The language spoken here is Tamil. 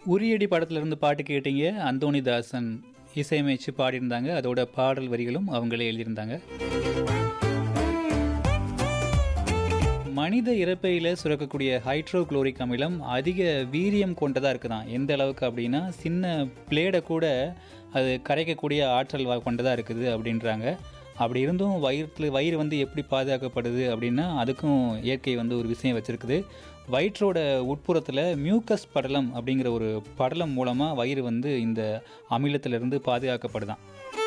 உரியடி படத்திலிருந்து பாட்டு கேட்டீங்க அந்தோணிதாசன் இசையமைச்சு பாடியிருந்தாங்க அதோட பாடல் வரிகளும் அவங்களே எழுதியிருந்தாங்க மனித இறப்பையில் சுரக்கக்கூடிய ஹைட்ரோகுளோரிக் அமிலம் அதிக வீரியம் கொண்டதாக இருக்குதான் எந்த அளவுக்கு அப்படின்னா சின்ன பிளேடை கூட அது கரைக்கக்கூடிய ஆற்றல் வ- கொண்டதாக இருக்குது அப்படின்றாங்க அப்படி இருந்தும் வயிற்றுல வயிறு வந்து எப்படி பாதுகாக்கப்படுது அப்படின்னா அதுக்கும் இயற்கை வந்து ஒரு விஷயம் வச்சுருக்குது வயிற்றோட உட்புறத்தில் மியூக்கஸ் படலம் அப்படிங்கிற ஒரு படலம் மூலமாக வயிறு வந்து இந்த அமிலத்திலிருந்து பாதுகாக்கப்படுதான்